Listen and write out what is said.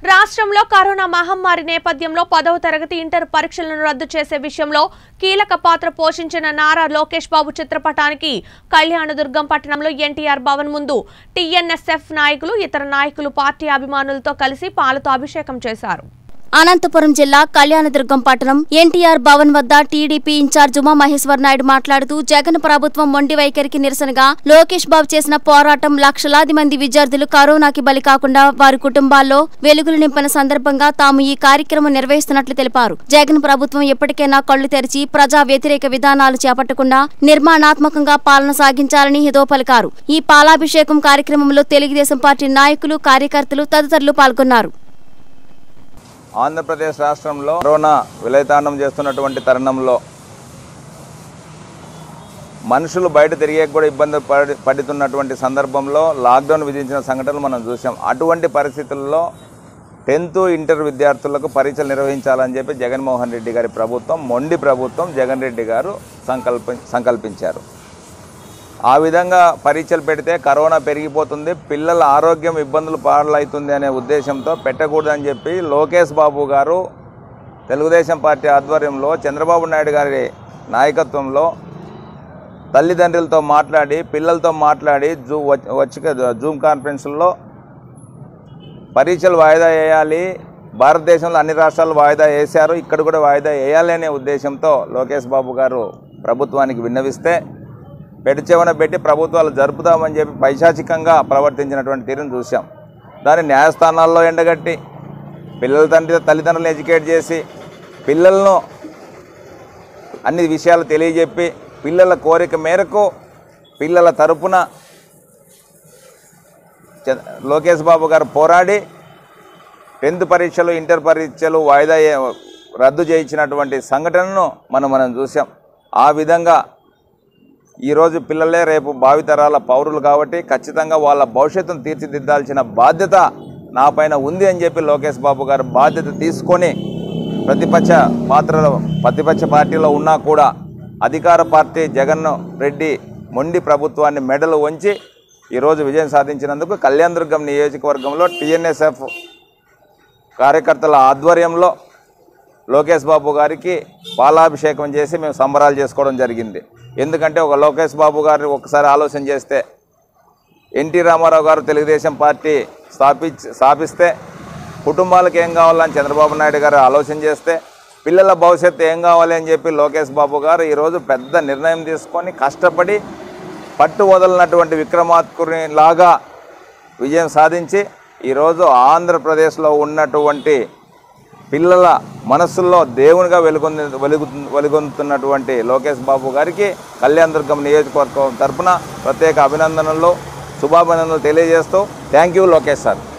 రాష్ట్రంలో కరోనా మహమ్మారి నేపథ్యంలో పదవ తరగతి ఇంటర్ పరీక్షలను రద్దు చేసే విషయంలో కీలక పాత్ర పోషించిన నారా లోకేష్ బాబు చిత్రపటానికి కళ్యాణదుర్గం పట్టణంలో ఎన్టీఆర్ భవన్ ముందు టీఎన్ఎస్ఎఫ్ నాయకులు ఇతర నాయకులు పార్టీ అభిమానులతో కలిసి పాలతో అభిషేకం చేశారు అనంతపురం జిల్లా కళ్యాణదుర్గం పట్టణం ఎన్టీఆర్ భవన్ వద్ద టీడీపీ ఇన్ఛార్జ్ ఉమా మహేశ్వర్ నాయుడు మాట్లాడుతూ జగన్ ప్రభుత్వం మొండి వైఖరికి నిరసనగా లోకేష్ బాబు చేసిన పోరాటం లక్షలాది మంది విద్యార్థులు కరోనాకి బలి కాకుండా వారి కుటుంబాల్లో వెలుగులు నింపిన సందర్భంగా తాము ఈ కార్యక్రమం నిర్వహిస్తున్నట్లు తెలిపారు జగన్ ప్రభుత్వం ఎప్పటికైనా కళ్లు తెరిచి ప్రజా వ్యతిరేక విధానాలు చేపట్టకుండా నిర్మాణాత్మకంగా పాలన సాగించాలని హిదో పలికారు ఈ పాలాభిషేకం కార్యక్రమంలో తెలుగుదేశం పార్టీ నాయకులు కార్యకర్తలు తదితరులు పాల్గొన్నారు ఆంధ్రప్రదేశ్ రాష్ట్రంలో కరోనా విలయతాండం చేస్తున్నటువంటి తరుణంలో మనుషులు బయట తిరిగే కూడా ఇబ్బంది పడి పడుతున్నటువంటి సందర్భంలో లాక్డౌన్ విధించిన సంఘటనలు మనం చూసాం అటువంటి పరిస్థితుల్లో టెన్త్ ఇంటర్ విద్యార్థులకు పరీక్షలు నిర్వహించాలని చెప్పి జగన్మోహన్ రెడ్డి గారి ప్రభుత్వం మొండి ప్రభుత్వం జగన్ రెడ్డి గారు సంకల్ప సంకల్పించారు ఆ విధంగా పరీక్షలు పెడితే కరోనా పెరిగిపోతుంది పిల్లల ఆరోగ్యం ఇబ్బందులు పాలవుతుంది అనే ఉద్దేశంతో పెట్టకూడదని చెప్పి లోకేష్ బాబు గారు తెలుగుదేశం పార్టీ ఆధ్వర్యంలో చంద్రబాబు నాయుడు గారి నాయకత్వంలో తల్లిదండ్రులతో మాట్లాడి పిల్లలతో మాట్లాడి జూ వచ్చి వచ్చి జూమ్ కాన్ఫరెన్స్లో పరీక్షలు వాయిదా వేయాలి భారతదేశంలో అన్ని రాష్ట్రాలు వాయిదా వేశారు ఇక్కడ కూడా వాయిదా వేయాలి అనే ఉద్దేశంతో లోకేష్ బాబు గారు ప్రభుత్వానికి విన్నవిస్తే పెడిచెవన పెట్టి ప్రభుత్వాలు జరుపుతామని చెప్పి పైశాచికంగా ప్రవర్తించినటువంటి తీరును చూసాం దాన్ని న్యాయస్థానాల్లో ఎండగట్టి పిల్లల తండ్రి తల్లిదండ్రులను ఎడ్యుకేట్ చేసి పిల్లలను అన్ని విషయాలు తెలియజెప్పి పిల్లల కోరిక మేరకు పిల్లల తరపున చ- లోకేష్ బాబు గారు పోరాడి టెన్త్ పరీక్షలు ఇంటర్ పరీక్షలు వాయిదా ఏ- రద్దు చేయించినటువంటి సంఘటనను మనం మనం చూసాం ఆ విధంగా ఈరోజు పిల్లలే రేపు భావితరాల పౌరులు కాబట్టి ఖచ్చితంగా వాళ్ళ భవిష్యత్తును తీర్చిదిద్దాల్సిన బాధ్యత నా పైన ఉంది అని చెప్పి లోకేష్ బాబు గారు బాధ్యత తీసుకొని ప్రతిపక్ష పాత్రలో ప్రతిపక్ష పార్టీలో ఉన్నా కూడా అధికార పార్టీ జగన్ రెడ్డి మొండి ప్రభుత్వాన్ని మెడలు వంచి ఈరోజు విజయం సాధించినందుకు కళ్యాణదుర్గం నియోజకవర్గంలో టీఎన్ఎస్ఎఫ్ కార్యకర్తల ఆధ్వర్యంలో లోకేష్ బాబు గారికి పాలాభిషేకం చేసి మేము సంబరాలు చేసుకోవడం జరిగింది ఎందుకంటే ఒక లోకేష్ బాబు గారిని ఒకసారి ఆలోచన చేస్తే ఎన్టీ రామారావు గారు తెలుగుదేశం పార్టీ స్థాపి స్థాపిస్తే కుటుంబాలకు ఏం కావాలని చంద్రబాబు నాయుడు గారు ఆలోచన చేస్తే పిల్లల భవిష్యత్తు ఏం కావాలి అని చెప్పి లోకేష్ బాబు గారు ఈరోజు పెద్ద నిర్ణయం తీసుకొని కష్టపడి పట్టు వదలనటువంటి విక్రమార్కుని లాగా విజయం సాధించి ఈరోజు ఆంధ్రప్రదేశ్లో ఉన్నటువంటి పిల్లల మనస్సుల్లో దేవునిగా వెలుగొంది వెలుగు వెలుగొందుతున్నటువంటి లోకేష్ బాబు గారికి కళ్యాణ్ దుర్గం నియోజకవర్గం తరపున ప్రత్యేక అభినందనలు శుభాభినందనలు తెలియజేస్తూ థ్యాంక్ యూ లోకేష్ సార్